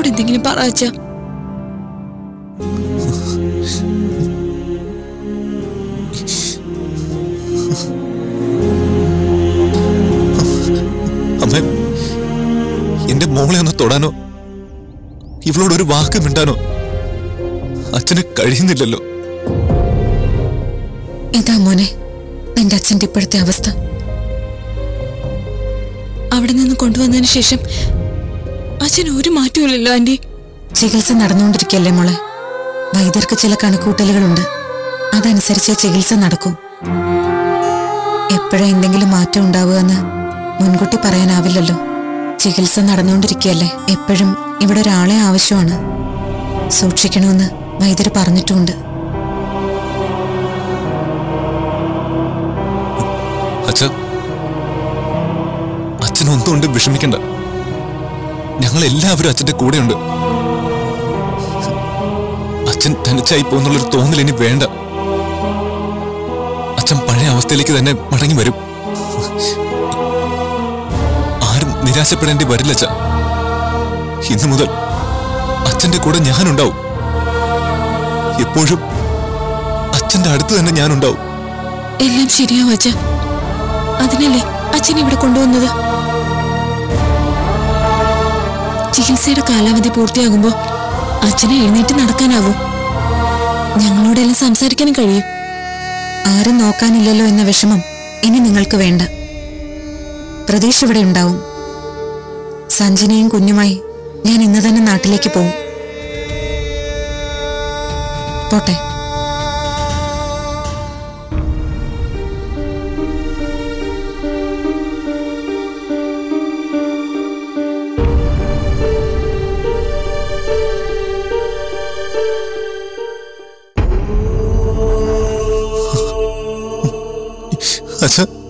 എന്നോട് എന്തെങ്കിലും പറ അച്ഛ അമ്മ എന്റെ മോളെ ഒന്ന് തൊടാനോ ഇവളോട് ഒരു വാക്ക് മിണ്ടാനോ അച്ഛന് കഴിയുന്നില്ലല്ലോ ഇതാ മോനെ നിന്റെ അച്ഛന്റെ ഇപ്പോഴത്തെ അവസ്ഥ അവിടെ നിന്ന് കൊണ്ടുവന്നതിന് ശേഷം അച്ഛൻ ഒരു മാറ്റമില്ലല്ലോ ആന്റി ചികിത്സ നടന്നുകൊണ്ടിരിക്കല്ലേ മോളെ വൈദ്യർക്ക് ചില കണക്കൂട്ടലുകളുണ്ട് അതനുസരിച്ച് ചികിത്സ നടക്കൂ എപ്പോഴാ എന്തെങ്കിലും മാറ്റം ഉണ്ടാവുക എന്ന് മുൻകൂട്ടി പറയാനാവില്ലല്ലോ ചികിത്സ നടന്നുകൊണ്ടിരിക്കുകയല്ലേ എപ്പോഴും ഇവിടെ ഒരാളെ ആവശ്യമാണ് സൂക്ഷിക്കണമെന്ന് വൈദ്യർ പറഞ്ഞിട്ടുമുണ്ട് അച്ഛ അച്ഛനൊന്നും കൊണ്ട് വിഷമിക്കണ്ട ഞങ്ങൾ എല്ലാവരും അച്ഛന്റെ കൂടെയുണ്ട് അച്ഛൻ തനിച്ചായി പോകുന്നുള്ളൊരു തോന്നൽ ഇനി വേണ്ട അച്ഛൻ പഴയ അവസ്ഥയിലേക്ക് തന്നെ മടങ്ങി വരും ആരും നിരാശപ്പെടേണ്ടി വരില്ല അച്ഛ ഇന്നു മുതൽ അച്ഛന്റെ കൂടെ ഞാനുണ്ടാവും എപ്പോഴും അച്ഛന്റെ അടുത്ത് തന്നെ ഞാനുണ്ടാവും എല്ലാം ശരിയാവും അച്ഛ അതിനല്ലേ അച്ഛൻ ഇവിടെ കൊണ്ടുവന്നത് ചികിത്സയുടെ കാലാവധി പൂർത്തിയാകുമ്പോ അച്ഛനെ എഴുന്നേറ്റ് നടക്കാനാവും ഞങ്ങളോടെല്ലാം സംസാരിക്കാനും കഴിയും ആരും നോക്കാനില്ലല്ലോ എന്ന വിഷമം ഇനി നിങ്ങൾക്ക് വേണ്ട പ്രതീക്ഷ ഇവിടെ ഉണ്ടാവും സഞ്ജനയും കുഞ്ഞുമായി ഞാൻ ഇന്ന് തന്നെ നാട്ടിലേക്ക് പോവും പോട്ടെ അച്ഛ